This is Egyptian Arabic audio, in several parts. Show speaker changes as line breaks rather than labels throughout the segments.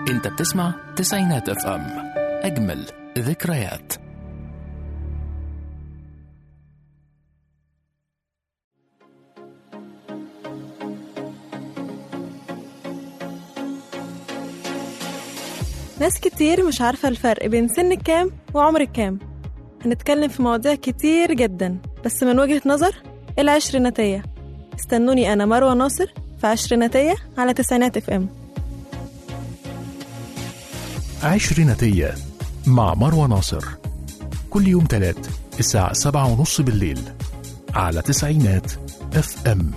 انت بتسمع تسعينات اف ام اجمل ذكريات
ناس كتير مش عارفة الفرق بين سنك كام وعمرك كام هنتكلم في مواضيع كتير جدا بس من وجهة نظر العشريناتية استنوني أنا مروة ناصر في عشريناتية على تسعينات اف ام
عشريناتية مع مروة ناصر كل يوم تلات الساعة سبعة ونص بالليل على تسعينات اف ام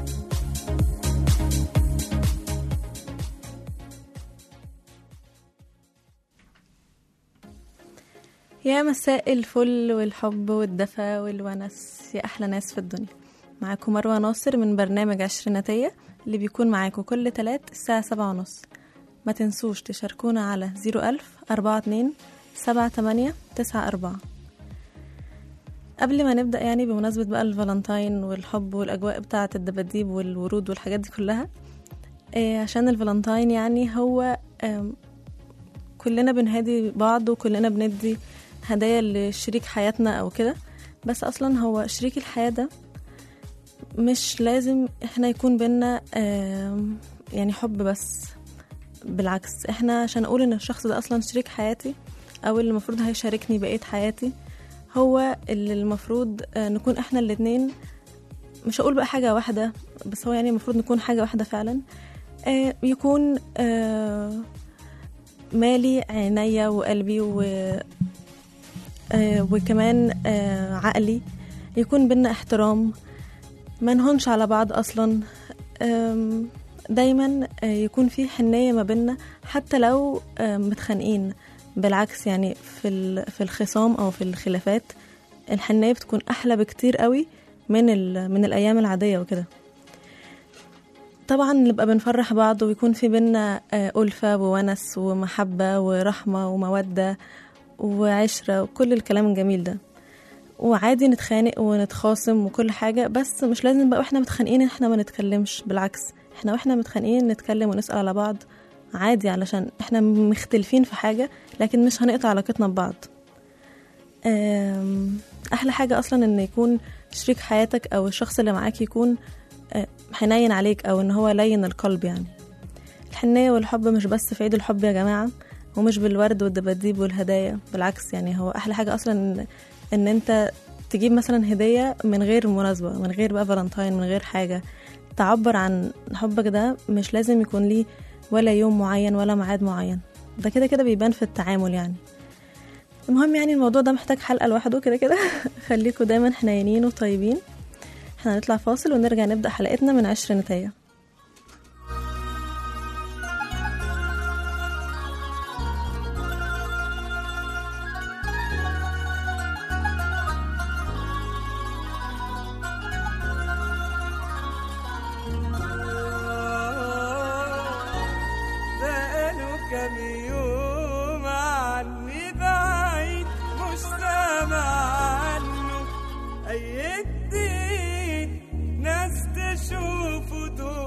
يا مساء الفل والحب والدفى والونس يا أحلى ناس في الدنيا معاكم مروة ناصر من برنامج عشريناتية اللي بيكون معاكم كل تلات الساعة سبعة ونص ما تنسوش تشاركونا على زيرو ألف أربعة اتنين سبعة تمانية تسعة أربعة قبل ما نبدأ يعني بمناسبة بقى الفالنتاين والحب والأجواء بتاعة الدباديب والورود والحاجات دي كلها إيه عشان الفالنتاين يعني هو آم، كلنا بنهادي بعض وكلنا بندي هدايا لشريك حياتنا أو كده بس أصلا هو شريك الحياة ده مش لازم احنا يكون بينا آم، يعني حب بس بالعكس احنا عشان اقول ان الشخص ده اصلا شريك حياتي او اللي المفروض هيشاركني بقية حياتي هو اللي المفروض آه، نكون احنا الاتنين مش هقول بقى حاجة واحدة بس هو يعني المفروض نكون حاجة واحدة فعلا آه، يكون آه، مالي عينيا وقلبي و آه، وكمان آه، عقلي يكون بينا احترام ما نهونش على بعض اصلا آم، دايما آه، يكون في حنية ما بينا حتى لو آه، متخانقين بالعكس يعني في ال- في الخصام او في الخلافات الحنية بتكون احلى بكتير قوي من ال- من الايام العادية وكده طبعا نبقى بنفرح بعض ويكون في بينا آه، ألفة وونس ومحبة ورحمة ومودة وعشرة وكل الكلام الجميل ده وعادي نتخانق ونتخاصم وكل حاجة بس مش لازم بقى واحنا متخانقين احنا ما نتكلمش بالعكس احنا واحنا متخانقين نتكلم ونسأل على بعض عادي علشان احنا مختلفين في حاجة لكن مش هنقطع علاقتنا ببعض أم، احلى حاجة اصلا ان يكون شريك حياتك او الشخص اللي معاك يكون آه، حنين عليك او ان هو لين القلب يعني الحنية والحب مش بس في عيد الحب يا جماعة ومش بالورد والدباديب والهدايا بالعكس يعني هو احلى حاجة اصلا ان, إن انت تجيب مثلا هدية من غير مناسبة من غير بقى فالنتاين من غير حاجة تعبر عن حبك ده مش لازم يكون ليه ولا يوم معين ولا ميعاد معين ده كده كده بيبان في التعامل يعني المهم يعني الموضوع ده محتاج حلقة لوحده كده كده خليكوا دايما حنينين وطيبين احنا هنطلع فاصل ونرجع نبدأ حلقتنا من عشر نتاية
بقاله كام يوم عني بعيد مش سامع عنه أي جديد ناس تشوفه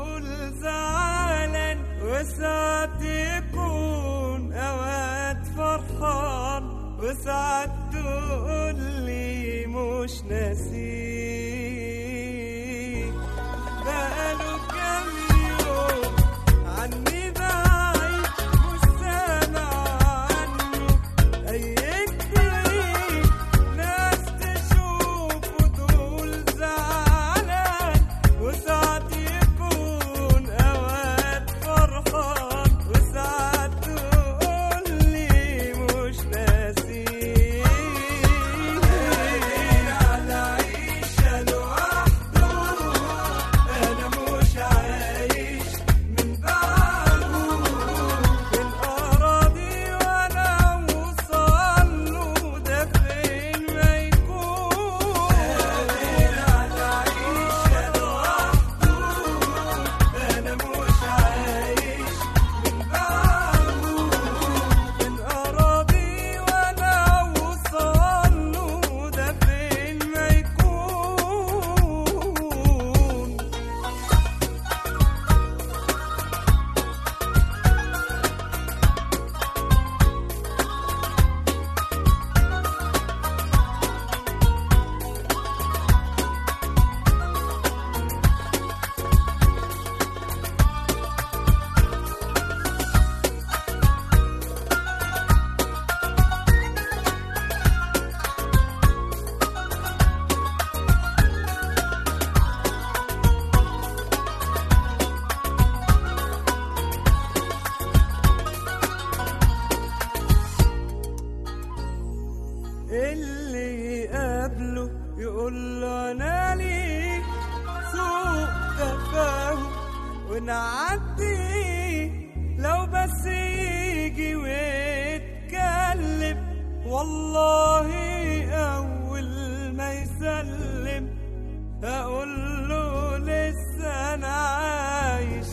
ونعدي لو بس يجي ويتكلم والله أول ما يسلم أقول له لسه أنا عايش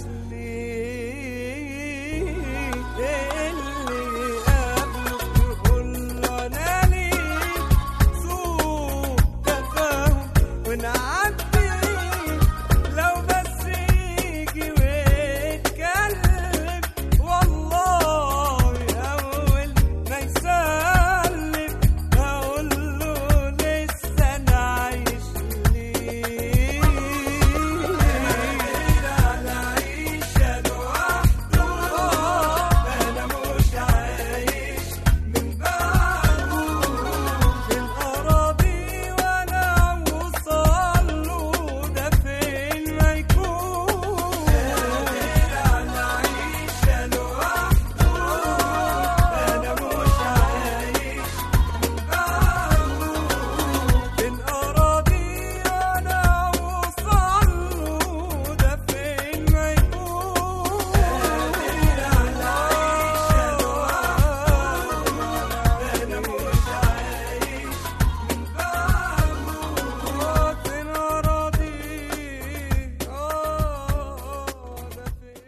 ليه اللي قبله يقول له أنا ليه سوء تفاهم ونعدي لو بس يجي ويتكلم والله أول ما يسلم أقول له لسه أنا عايش ليه أنا عايشة لوحده أنا مش عايش من بعده في الأراضي وأنا أوصل له ده فين ما يكون أنا عايشة لوحده أنا مش عايش من بعده في الأراضي وأنا أوصل له ده فين ما يكون أنا عايشة لوحده أنا مش عايش من بعده فين أراضي آه ده فين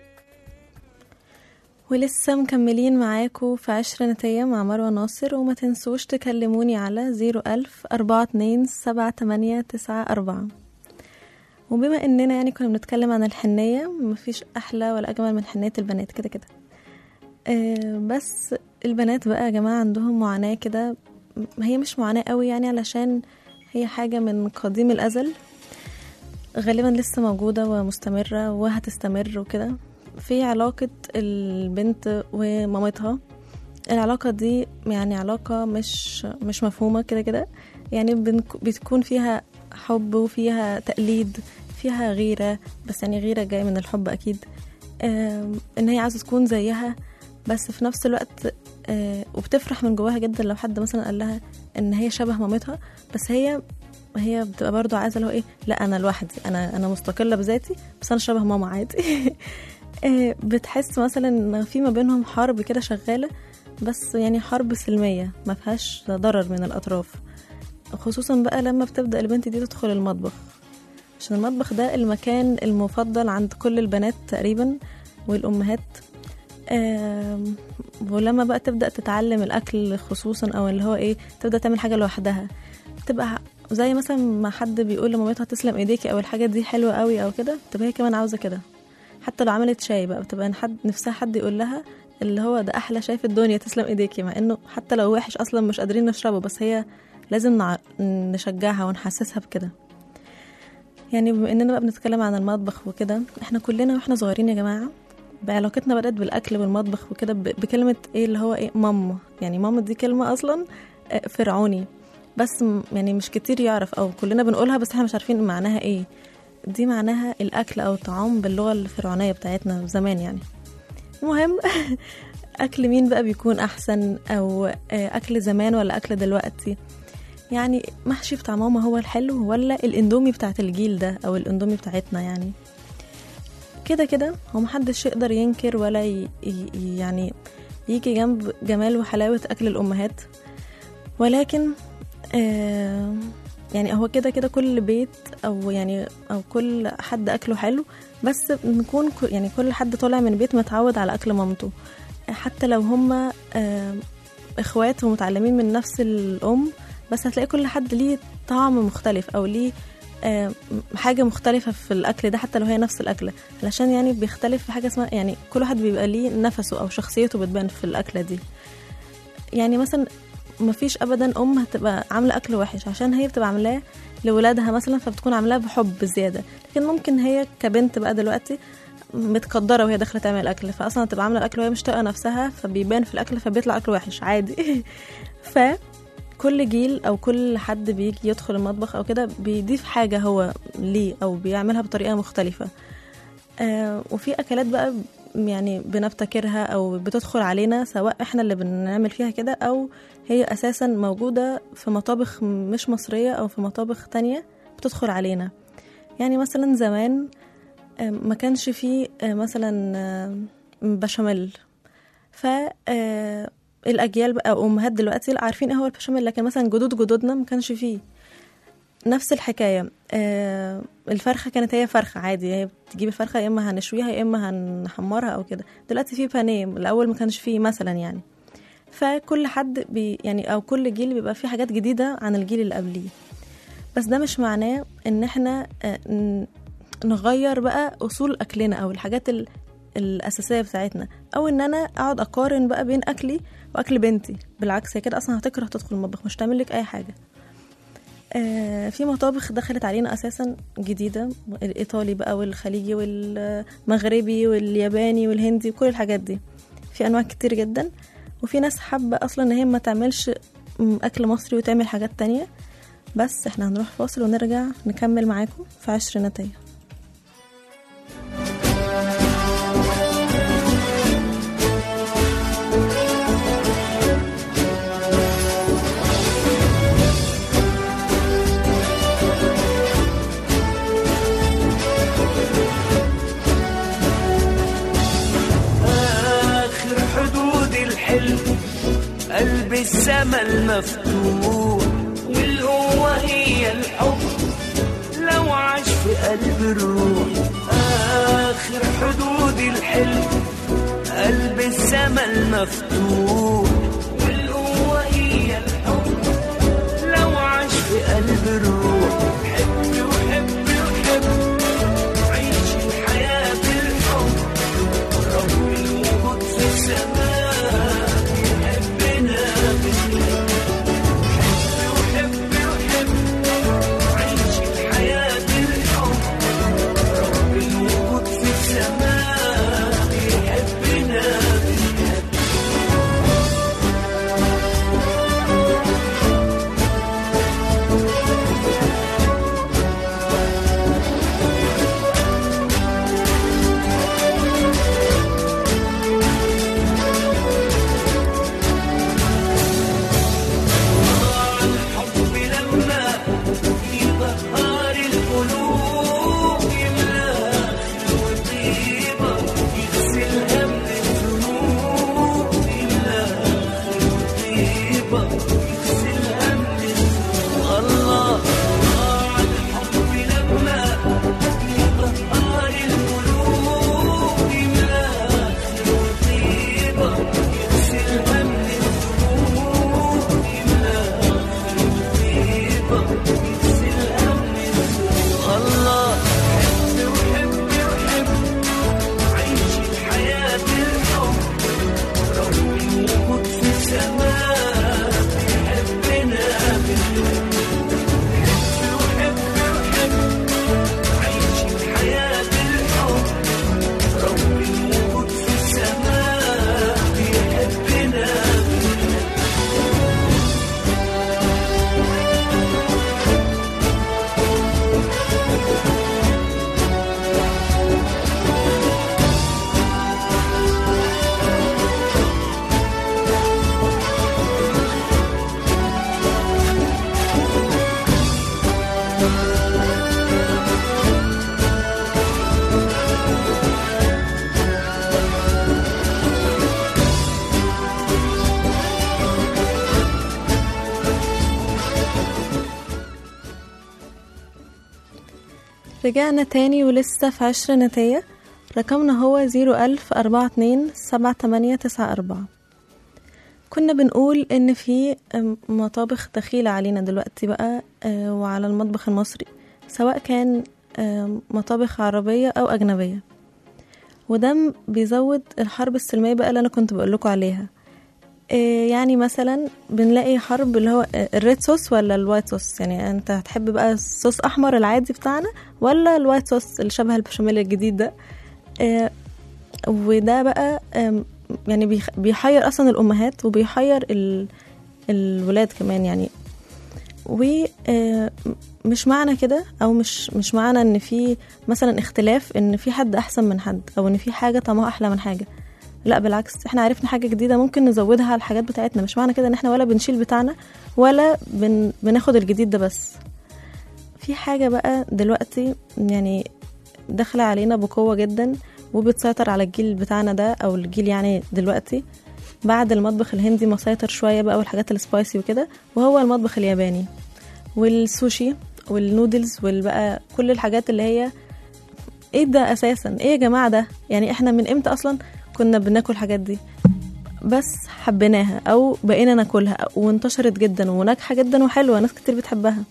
ولسه مكملين معاكم في عشر نتية مع مروة ناصر وما تنسوش تكلموني على زيرو ألف أربعة اتنين سبعة تمانية تسعة أربعة وبما إننا يعني كنا بنتكلم عن الحنية مفيش أحلى ولا أجمل من حنية البنات كده كده آه بس البنات بقى يا جماعة عندهم معاناة كده م- هي مش معاناة قوي يعني علشان هي حاجة من قديم الأزل غالبا لسه موجودة ومستمرة وهتستمر وكده في علاقة البنت ومامتها العلاقة دي يعني علاقة مش مش مفهومة كده كده يعني بنك- بتكون فيها حب وفيها تقليد فيها غيرة بس يعني غيرة جاية من الحب أكيد آم، إن هي عايزة تكون زيها بس في نفس الوقت آه، وبتفرح من جواها جدا لو حد مثلا قال لها إن هي شبه مامتها بس هي هي بتبقى برضو عايزة اللي هو إيه لا أنا لوحدي أنا أنا مستقلة بذاتي بس أنا شبه ماما عادي آه، بتحس مثلا ان في ما بينهم حرب كده شغاله بس يعني حرب سلميه ما فيهاش ضرر من الاطراف خصوصا بقى لما بتبدا البنت دي تدخل المطبخ عشان المطبخ ده المكان المفضل عند كل البنات تقريبا والامهات آم، ولما بقى تبدا تتعلم الاكل خصوصا او اللي هو ايه تبدا تعمل حاجه لوحدها تبقى زي مثلا ما حد بيقول لمامتها تسلم ايديكي او الحاجه دي حلوه قوي او كده تبقى هي كمان عاوزه كده حتى لو عملت شاي بقى بتبقى حد نفسها حد يقول لها اللي هو ده احلى شاي في الدنيا تسلم ايديكي مع انه حتى لو وحش اصلا مش قادرين نشربه بس هي لازم نع... نشجعها ونحسسها بكده يعني بما اننا بقى بنتكلم عن المطبخ وكده احنا كلنا واحنا صغيرين يا جماعه بعلاقتنا بدات بالاكل والمطبخ وكده ب... بكلمه ايه اللي هو ايه ماما يعني ماما دي كلمه اصلا آه، فرعوني بس م- يعني مش كتير يعرف او كلنا بنقولها بس احنا مش عارفين معناها ايه دي معناها الأكل أو الطعام باللغة الفرعونية بتاعتنا زمان يعني المهم أكل مين بقى بيكون أحسن أو آه، أكل زمان ولا أكل دلوقتي يعني محشي بتاع ماما هو الحلو ولا الاندومي بتاعت الجيل ده أو الاندومي بتاعتنا يعني كده كده هو محدش يقدر ينكر ولا ي... ي... يعني يجي جنب جمال وحلاوة أكل الأمهات ولكن آه يعني هو كده كده كل بيت او يعني او كل حد اكله حلو بس نكون ك- يعني كل حد طالع من بيت متعود على اكل مامته حتى لو هما آه، اخوات ومتعلمين من نفس الام بس هتلاقي كل حد ليه طعم مختلف او ليه آه، حاجة مختلفة في الأكل ده حتى لو هي نفس الأكلة علشان يعني بيختلف في حاجة اسمها يعني كل واحد بيبقى ليه نفسه أو شخصيته بتبان في الأكلة دي يعني مثلا مفيش ابدا ام هتبقى عامله اكل وحش عشان هي بتبقى عاملاه لولادها مثلا فبتكون عاملاه بحب زياده لكن ممكن هي كبنت بقى دلوقتي متقدره وهي داخله تعمل اكل فاصلا تبقى عامله الاكل وهي مش طايقه نفسها فبيبان في الاكل فبيطلع اكل وحش عادي فكل جيل او كل حد بيجي يدخل المطبخ او كده بيضيف حاجه هو ليه او بيعملها بطريقه مختلفه آه وفي اكلات بقى يعني بنبتكرها او بتدخل علينا سواء احنا اللي بنعمل فيها كده او هي اساسا موجوده في مطابخ مش مصريه او في مطابخ تانية بتدخل علينا يعني مثلا زمان آه، ما كانش فيه آه، مثلا آه، بشاميل ف آه، الاجيال بقى او امهات دلوقتي لا عارفين ايه هو البشاميل لكن مثلا جدود جدودنا ما كانش فيه نفس الحكايه آه، الفرخه كانت هي فرخه عادي هي بتجيب الفرخه يا اما هنشويها يا اما هنحمرها او كده دلوقتي في بانيه الاول ما كانش فيه مثلا يعني فكل حد بي يعني او كل جيل بيبقى فيه حاجات جديده عن الجيل اللي قبليه بس ده مش معناه ان احنا آه، ن- نغير بقى اصول اكلنا او الحاجات ال- الاساسيه بتاعتنا او ان انا اقعد اقارن بقى بين اكلي واكل بنتي بالعكس هي كده اصلا هتكره تدخل المطبخ مش تعمل لك اي حاجه آه، في مطابخ دخلت علينا اساسا جديده الايطالي بقى والخليجي والمغربي والياباني والهندي وكل الحاجات دي في انواع كتير جدا وفي ناس حابه اصلا ان هي ما تعملش م، اكل مصري وتعمل حاجات تانية بس احنا هنروح فاصل ونرجع نكمل معاكم في عشريناتية
آخر حدود الحلم قلب السما المفتوح والقوة هي الحب لو عاش في قلب الروح آخر حدود الحلم قلب السما المفتوح والقوة هي الحب لو عاش في قلب الروح حب وحب وحب عيش الحياة بالحب رب الوجود في السماء يحبنا بالحب حب وحب وحب عيش الحياة بالحب رب الوجود في السماء يحبنا بالحب الحب لما يبهر القلوب يملاها وطيبة يغسلها من الذنوب يملاها وطيبة يغسلها من الذنوب الله الله الحب لما يبهر القلوب يملاها وطيبة يغسلها من الذنوب يملاها طيبة يغسلها من الذنوب الله حب وحب وحب عيش الحياة بالحب رب الوجود في السماء يحبنا بالحب حب وحب وحب عيش الحياة بالحب رب الوجود في السماء يحبنا بالحب
رجعنا تاني ولسه في عشريناتية رقمنا هو زيرو ألف أربعة اتنين سبعة تمانية تسعة أربعة كنا بنقول إن في أم، مطابخ دخيلة علينا دلوقتي بقى آه، وعلى المطبخ المصري سواء كان آم، مطابخ عربية أو أجنبية وده م- بيزود الحرب السلمية بقى اللي أنا كنت بقولكوا عليها آه، يعني مثلا بنلاقي حرب اللي هو آه، الريد صوص ولا الوايت صوص يعني انت هتحب بقى الصوص احمر العادي بتاعنا ولا الوايت صوص اللي شبه البشاميل الجديد ده آه، وده بقى آم، يعني بيخ- بيحير اصلا الامهات وبيحير ال- الولاد كمان يعني ومش معنى كده او مش مش معنى ان في مثلا اختلاف ان في حد احسن من حد او ان في حاجه طعمها احلى من حاجه لا بالعكس احنا عرفنا حاجه جديده ممكن نزودها على الحاجات بتاعتنا مش معنى كده ان احنا ولا بنشيل بتاعنا ولا بن بناخد الجديد ده بس في حاجه بقى دلوقتي يعني داخلة علينا بقوة جدا وبتسيطر على الجيل بتاعنا ده أو الجيل يعني دلوقتي بعد المطبخ الهندي ما سيطر شوية بقى والحاجات السبايسي وكده وهو المطبخ الياباني والسوشي والنودلز والبقى كل الحاجات اللي هي ايه ده اساسا ايه يا جماعه ده يعني احنا من امتى اصلا كنا بناكل الحاجات دي بس حبيناها او بقينا ناكلها وانتشرت جدا وناجحه جدا وحلوه ناس كتير بتحبها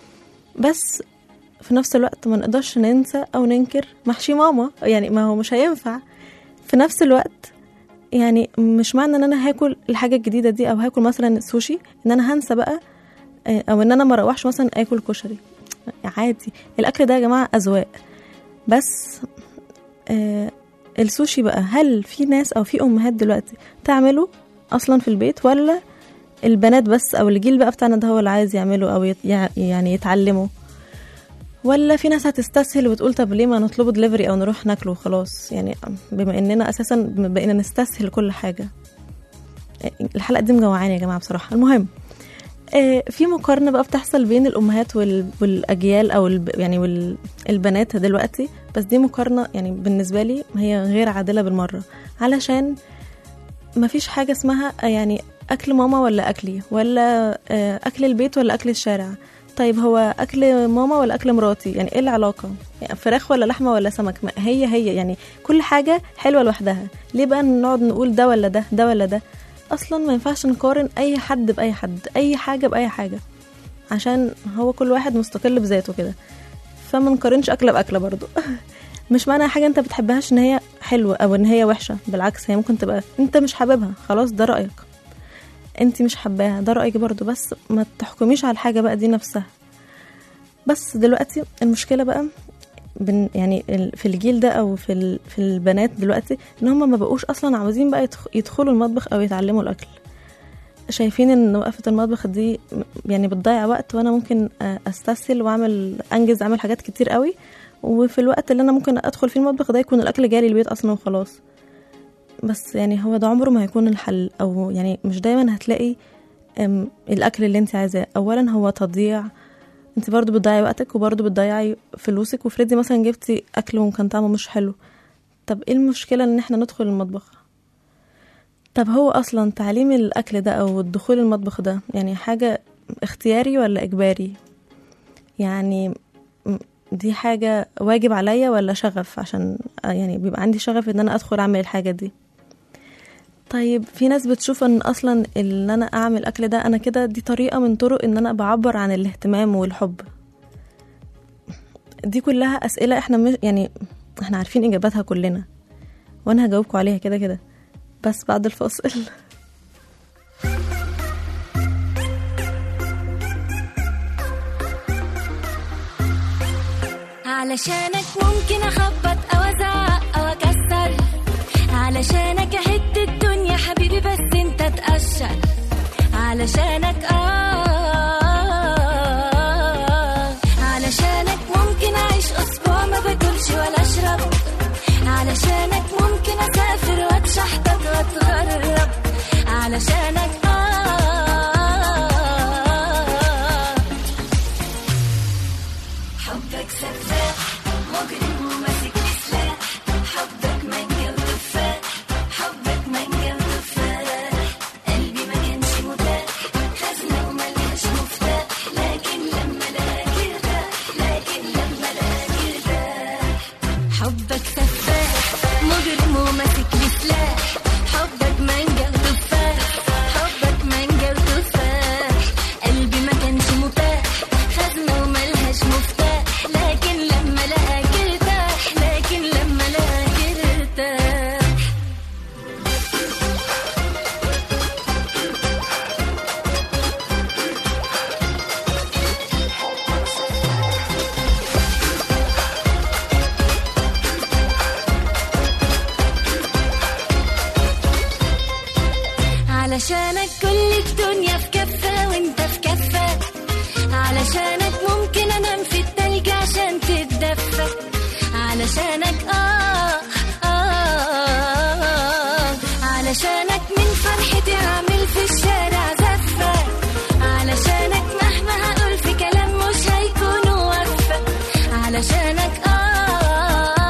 بس في نفس الوقت ما نقدرش ننسى او ننكر محشي ماما يعني ما هو مش هينفع في نفس الوقت يعني مش معنى ان انا هاكل الحاجه الجديده دي او هاكل مثلا السوشي ان انا هنسى بقى آه، او ان انا ما اروحش مثلا اكل كشري عادي الاكل ده يا جماعه اذواق بس آه السوشي بقى هل في ناس او في امهات دلوقتي تعمله اصلا في البيت ولا البنات بس او الجيل بقى بتاعنا ده هو اللي عايز يعمله او يت يعني يتعلمه ولا في ناس هتستسهل وتقول طب ليه ما نطلبه دليفري او نروح ناكله وخلاص يعني بما اننا اساسا بقينا نستسهل كل حاجه الحلقه دي مجوعاني يا جماعه بصراحه المهم آه، في مقارنة بقى بتحصل بين الأمهات وال- والأجيال أو الب... يعني والبنات دلوقتي بس دي مقارنة يعني بالنسبة لي هي غير عادلة بالمرة علشان مفيش حاجة اسمها آه، يعني أكل ماما ولا أكلي ولا آه، أكل البيت ولا أكل الشارع طيب هو أكل ماما ولا أكل مراتي يعني إيه العلاقة يعني فراخ ولا لحمة ولا سمك ما هي هي يعني كل حاجة حلوة لوحدها ليه بقى نقعد نقول ده ولا ده ده ولا ده اصلا ما ينفعش نقارن اي حد باي حد اي حاجه باي حاجه عشان هو كل واحد مستقل بذاته كده فما نقارنش اكله باكله برضو مش معنى حاجه انت بتحبهاش ان هي حلوه او ان هي وحشه بالعكس هي ممكن تبقى انت مش حاببها خلاص ده رايك انت مش حباها ده رايك برضو بس ما تحكميش على الحاجه بقى دي نفسها بس دلوقتي المشكله بقى بن يعني ال- في الجيل ده او في ال- في البنات دلوقتي ان هم ما بقوش اصلا عاوزين بقى يدخ- يدخلوا المطبخ او يتعلموا الاكل شايفين ان وقفه المطبخ دي م- يعني بتضيع وقت وانا ممكن آه، استسهل واعمل انجز اعمل حاجات كتير قوي وفي الوقت اللي انا ممكن ادخل فيه المطبخ ده يكون الاكل جاري البيت اصلا وخلاص بس يعني هو ده عمره ما هيكون الحل او يعني مش دايما هتلاقي أم، الاكل اللي انت عايزاه اولا هو تضييع انت برضو بتضيعي وقتك وبرضو بتضيعي فلوسك وفريدي مثلا جبتي اكل وكان طعمه مش حلو طب ايه المشكله ان احنا ندخل المطبخ طب هو اصلا تعليم الاكل ده او الدخول المطبخ ده يعني حاجه اختياري ولا اجباري يعني م- دي حاجه واجب عليا ولا شغف عشان آه يعني بيبقى عندي شغف ان انا ادخل اعمل الحاجه دي طيب في ناس بتشوف ان اصلا ان انا اعمل اكل ده انا كده دي طريقه من طرق ان انا بعبر عن الاهتمام والحب دي كلها اسئله احنا مش يعني احنا عارفين اجاباتها كلنا وانا هجاوبكم عليها كده كده بس بعد الفاصل
علشانك ممكن اخبط او ازعق او اكسر علشانك اهد الدنيا حبيبي بس انت تقشر علشانك اه علشانك ممكن اعيش اسبوع ما باكلش ولا اشرب علشانك ممكن اسافر واتشحطط واتغرب علشانك اه حبك سفاح مجرم وماسك لي سلاح حبك مانجا وتفاح حبك مانجا وتفاح قلبي ما كانش متاح خزنة وملهاش مفتاح لكن لما لقاك ارتاح لكن لما لقاك ارتاح حبك سفاح مجرم وماسك لي سلاح حبك مانجا وتفاح حبك مانجا وتفاح قلبي ما كانش متاح خزنة وملهاش مفتاح لكن لما لقاك ارتاح لكن لما لقاك ارتاح علشانك كل الدنيا في كفة وانت في كفة علشانك ممكن انام في التلج عشان تتدفى علشانك آه, آه, آه علشانك من فرحتي اعمل في الشارع زفة علشانك مهما هقول في كلام مش هيكون وفى علشانك آه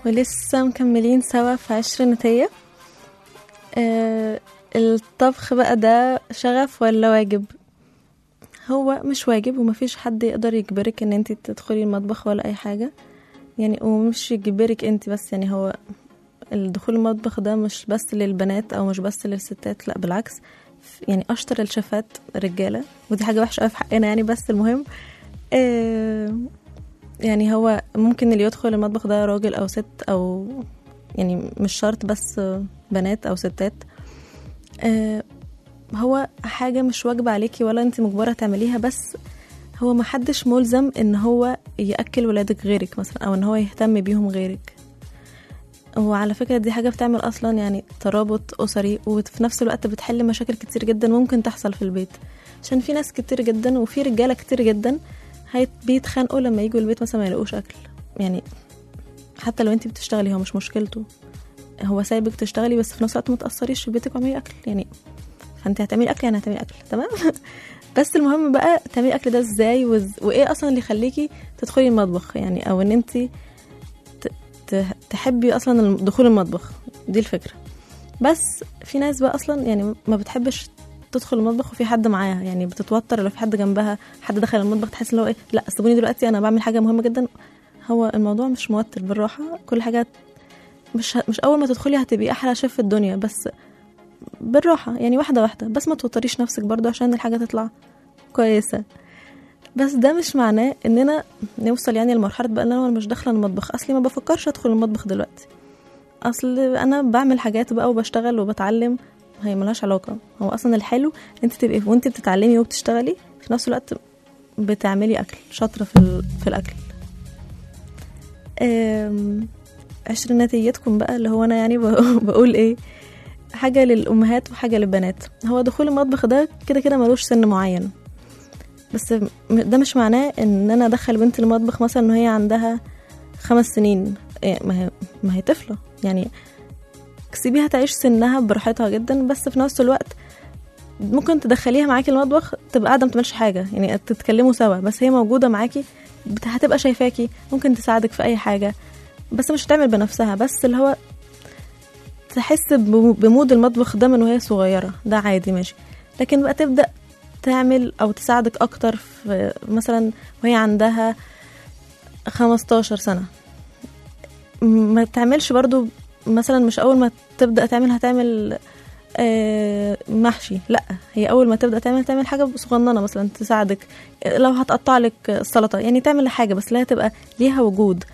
ولسه مكملين سوا في عشريناتية آه الطبخ بقى ده شغف ولا واجب هو مش واجب ومفيش حد يقدر يجبرك ان انت تدخلي المطبخ ولا اي حاجة يعني ومش يجبرك انت بس يعني هو الدخول المطبخ ده مش بس للبنات او مش بس للستات لا بالعكس يعني اشطر الشيفات رجاله ودي حاجه وحشه قوي في حقنا يعني بس المهم آه يعني هو ممكن اللي يدخل المطبخ ده راجل او ست او يعني مش شرط بس بنات او ستات آه هو حاجه مش واجبه عليكي ولا انت مجبره تعمليها بس هو محدش ملزم ان هو ياكل ولادك غيرك مثلا او ان هو يهتم بيهم غيرك وعلى فكرة دي حاجة بتعمل أصلا يعني ترابط أسري وفي نفس الوقت بتحل مشاكل كتير جدا ممكن تحصل في البيت عشان في ناس كتير جدا وفي رجالة كتير جدا هيت- بيتخانقوا لما يجوا البيت مثلا ما يلاقوش أكل يعني حتى لو انت بتشتغلي هو مش مشكلته هو سايبك تشتغلي بس في نفس الوقت ما تأثريش في بيتك واعملي أكل يعني فانت هتعملي أكل يعني هتعملي أكل تمام بس المهم بقى تعملي أكل ده ازاي وز... وإيه أصلا اللي يخليكي تدخلي المطبخ يعني أو إن انت ت- تحبي اصلا دخول المطبخ دي الفكره بس في ناس بقى اصلا يعني ما بتحبش تدخل المطبخ وفي حد معاها يعني بتتوتر لو في حد جنبها حد دخل المطبخ تحس ان هو ايه لا سيبوني دلوقتي انا بعمل حاجه مهمه جدا هو الموضوع مش موتر بالراحه كل حاجه مش ه- مش اول ما تدخلي هتبقي احلى شيف في الدنيا بس بالراحه يعني واحده واحده بس ما توتريش نفسك برضو عشان الحاجه تطلع كويسه بس ده مش معناه اننا نوصل يعني لمرحله بقى ان انا مش داخله المطبخ اصلي ما بفكرش ادخل المطبخ دلوقتي اصل انا بعمل حاجات بقى وبشتغل وبتعلم هي ملهاش علاقه هو اصلا الحلو انت تبقي وانت بتتعلمي وبتشتغلي في نفس الوقت بتعملي اكل شاطره في ال- في الاكل أم، عشريناتيتكم بقى اللي هو انا يعني ب- بقول ايه حاجه للامهات وحاجه للبنات هو دخول المطبخ ده كده كده ملوش سن معين بس م- ده مش معناه ان انا ادخل بنتي المطبخ مثلا ان هي عندها خمس سنين إيه، ما هي ما هي طفله يعني سيبيها تعيش سنها براحتها جدا بس في نفس الوقت ممكن تدخليها معاكي المطبخ تبقى قاعده ما بتعملش حاجه يعني تتكلموا سوا بس هي موجوده معاكي بت- هتبقى شايفاكي ممكن تساعدك في اي حاجه بس مش هتعمل بنفسها بس اللي هو تحس بم- بمود المطبخ ده من وهي صغيره ده عادي ماشي لكن بقى تبدا تعمل او تساعدك اكتر في مثلا وهي عندها 15 سنه ما تعملش برضو مثلا مش اول ما تبدا تعمل هتعمل آه، محشي لا هي اول ما تبدا تعمل تعمل حاجه صغننه مثلا تساعدك لو هتقطع لك السلطه يعني تعمل حاجه بس لا تبقى ليها وجود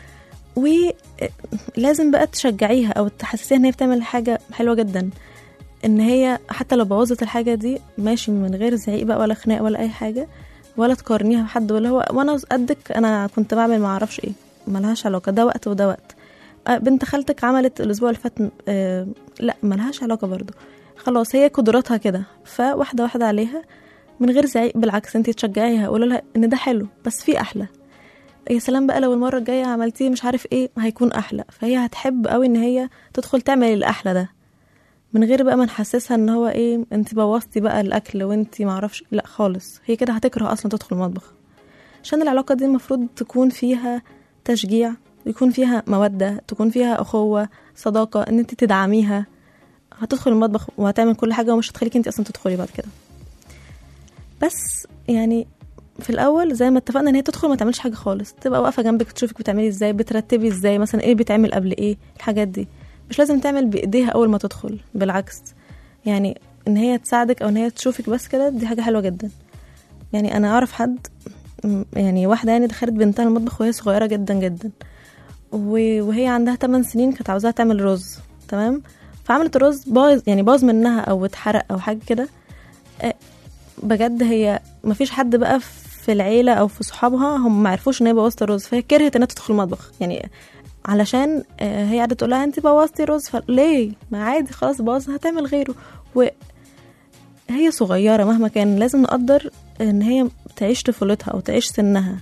ولازم بقى تشجعيها او تحسسيها ان هي بتعمل حاجه حلوه جدا ان هي حتى لو بوظت الحاجه دي ماشي من غير زعيق بقى ولا خناق ولا اي حاجه ولا تقارنيها بحد ولا هو وانا قدك انا كنت بعمل ما اعرفش ايه ملهاش علاقه ده وقت وده وقت آه، بنت خالتك عملت الاسبوع اللي فات آه، لا ملهاش علاقه برضو خلاص هي قدراتها كده فواحده واحده عليها من غير زعيق بالعكس انت تشجعيها قولي لها ان ده حلو بس في احلى يا سلام بقى لو المره الجايه عملتيه مش عارف ايه هيكون احلى فهي هتحب قوي ان هي تدخل تعمل الاحلى ده من غير بقى ما نحسسها ان هو ايه انت بوظتي بقى الاكل وانت معرفش لا خالص هي كده هتكره اصلا تدخل المطبخ عشان العلاقه دي المفروض تكون فيها تشجيع يكون فيها مودة تكون فيها أخوة صداقة إن أنت تدعميها هتدخل المطبخ وهتعمل كل حاجة ومش هتخليكي أنت أصلا تدخلي بعد كده بس يعني في الأول زي ما اتفقنا إن هي تدخل ما تعملش حاجة خالص تبقى واقفة جنبك تشوفك بتعملي إزاي بترتبي إزاي مثلا إيه بيتعمل قبل إيه الحاجات دي مش لازم تعمل بإيديها أول ما تدخل بالعكس يعني إن هي تساعدك أو إن هي تشوفك بس كده دي حاجة حلوة جدا يعني أنا أعرف حد م- يعني واحدة يعني دخلت بنتها المطبخ وهي صغيرة جدا جدا و- وهي عندها 8 سنين كانت عاوزاها تعمل رز تمام فعملت الرز باظ يعني باظ منها او اتحرق او حاجه كده آه، بجد هي مفيش حد بقى في العيله او في صحابها هم ما عرفوش ان هي بوظت الرز فهي كرهت انها تدخل المطبخ يعني علشان آه، هي قعدت تقول لها انت بوظتي الرز فليه ما عادي خلاص باظ هتعمل غيره وهي صغيره مهما كان لازم نقدر ان هي تعيش طفولتها او تعيش سنها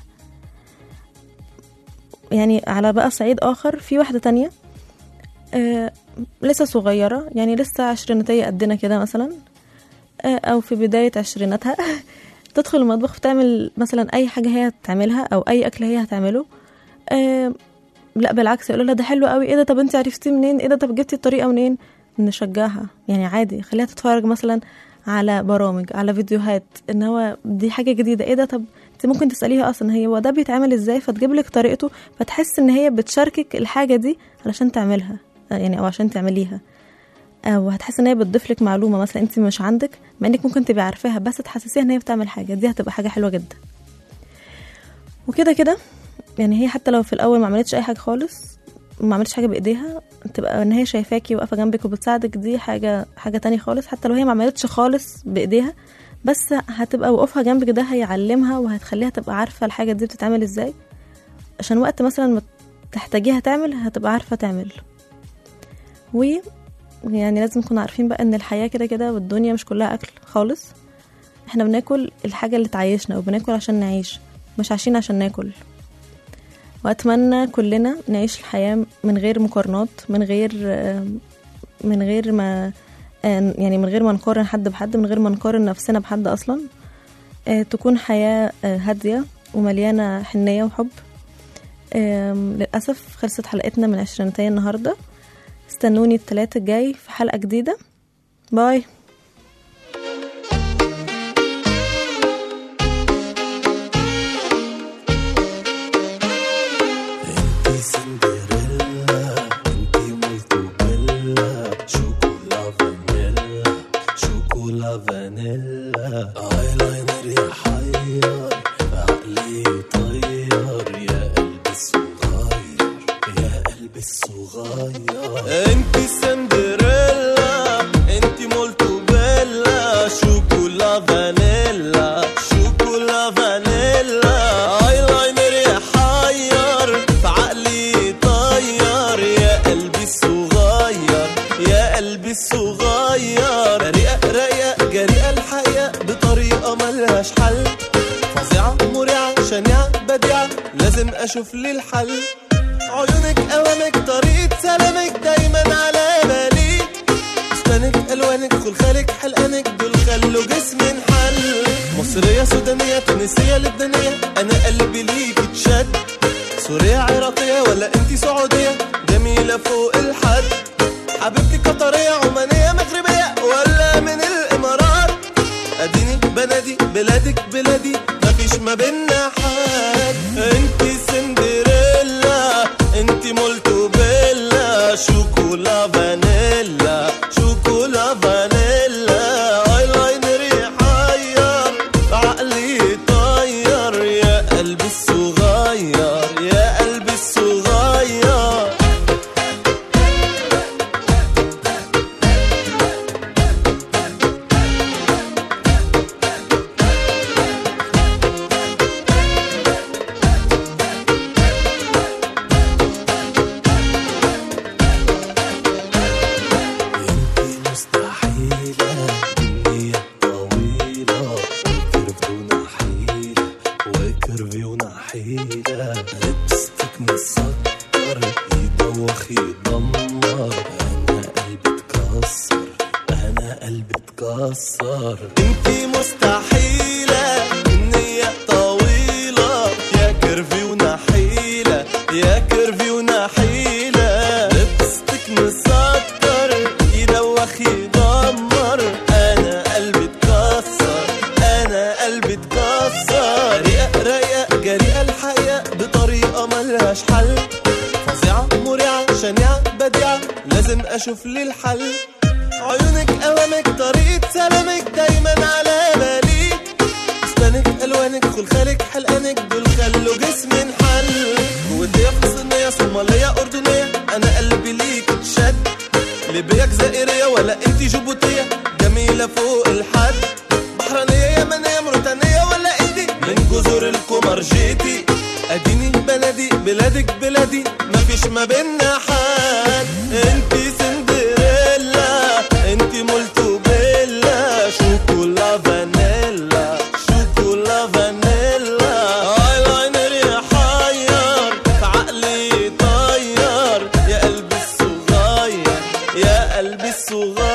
يعني على بقى صعيد آخر في واحدة تانية آه لسه صغيرة يعني لسه عشريناتية قدنا كده مثلا آه أو في بداية عشريناتها تدخل المطبخ وتعمل مثلا أي حاجة هي هتعملها أو أي أكل هي هتعمله آه لا بالعكس يقولوا لها ده حلو قوي ايه ده طب انت عرفتيه منين ايه ده طب جبتي الطريقه منين نشجعها يعني عادي خليها تتفرج مثلا على برامج على فيديوهات ان هو دي حاجه جديده ايه ده طب انت ممكن تساليها اصلا هي هو ده بيتعمل ازاي فتجيب لك طريقته فتحس ان هي بتشاركك الحاجه دي علشان تعملها آه، يعني او عشان تعمليها او هتحس ان هي بتضيف لك معلومه مثلا انت مش عندك مع انك ممكن تبقي عارفاها بس تحسسيها ان هي بتعمل حاجه دي هتبقى حاجه حلوه جدا وكده كده يعني هي حتى لو في الاول ما عملتش اي حاجه خالص ما عملتش حاجه بايديها تبقى ان هي شايفاكي واقفه جنبك وبتساعدك دي حاجه حاجه تانية خالص حتى لو هي ما عملتش خالص بايديها بس هتبقى وقوفها جنبك ده هيعلمها وهتخليها تبقى عارفه الحاجه دي بتتعمل ازاي عشان وقت مثلا ما تحتاجيها تعمل هتبقى عارفه تعمل و يعني لازم نكون عارفين بقى ان الحياه كده كده والدنيا مش كلها اكل خالص احنا بناكل الحاجه اللي تعيشنا وبناكل عشان نعيش مش عايشين عشان ناكل واتمنى كلنا نعيش الحياه من غير مقارنات من غير من غير ما يعني من غير ما نقارن حد بحد من غير ما نقارن نفسنا بحد اصلا آه، تكون حياه آه، هاديه ومليانه حنيه وحب آم، للاسف خلصت حلقتنا من عشرينتين النهارده استنوني التلاتة الجاي في حلقه جديده باي
انتي سندريلا انتي مولتو بيلا شوكولا فانيلا شوكولا فانيلا ايلاينر يحير عقلي يطير يا قلبي الصغير يا قلبي الصغير انتي سندريلا انتي مولتو بيلا شوكولا فانيلا شوكولا فانيلا ايلاينر يحير في عقلي يطير يا قلبي الصغير يا قلبي الصغير رقيقة رقيقة جريئة الحقيقة بطريقة ملهاش حل فظيعة مريعة شنيعة بديعة لازم اشوف لي الحل عيونك اوامك طريقة سلامك دايما على بالي اسنانك الوانك خلخالك حلقانك دول خلوا جسمي انحل مصرية سودانية تونسية لبنانية انا قلبي ليك اتشد سورية عراقية ولا انتي سعودية جميلة فوق الحد حبيبتي قطرية عمانية مغربية ولا من الامارات اديني بنادي بلادك بلادي مفيش ما بينا حد انتي سندريلا انتي مولتو بيلا شوكولا فانيلا شوكولا فانيلا ايلاينر يحير عقلي يطير يا قلبي الصغير يا قلبي الصغير انتي مستحيلة النية طويلة وكيرف دون حيلة وكيرفي ونحيلة لبستك مسكر يدوخ يدمر انا قلبي اتكسر انا قلبي اتكسر انتي مستحيلة النية طويلة يا كيرفي ونحيلة يا كيرفي ونحيلة لبستك مسكر يدوخ يدمر انا قلبي اتكسر انا قلبي اتكسر رقيقة رقيقة جريئة الحقيقة بطريقة ملهاش حل فظيعة مريعة شنيعة بديعة لازم اشوف لي الحل عيونك اوامك طريقة سلامك دايما على بالي اسنانك الوانك خلخالك حلقانك دول خلوا جسمي انحل جوتية فلسطينية صومالية اردنية انا قلبي ليك اتشد ليبيا جزائرية ولا انتي جيبوتية جميلة فوق الحد بحرانية يمنية موريتانية ولا انتي من جزر القمر جيتي اديني بلدي بلادك بلادي مفيش ما بينا حد انتي سندريلا انتي مولتو بيلا شوكولا فانيلا شوكولا فانيلا ايلاينر يحير في عقلي يطير يا قلبي الصغير يا قلبي الصغير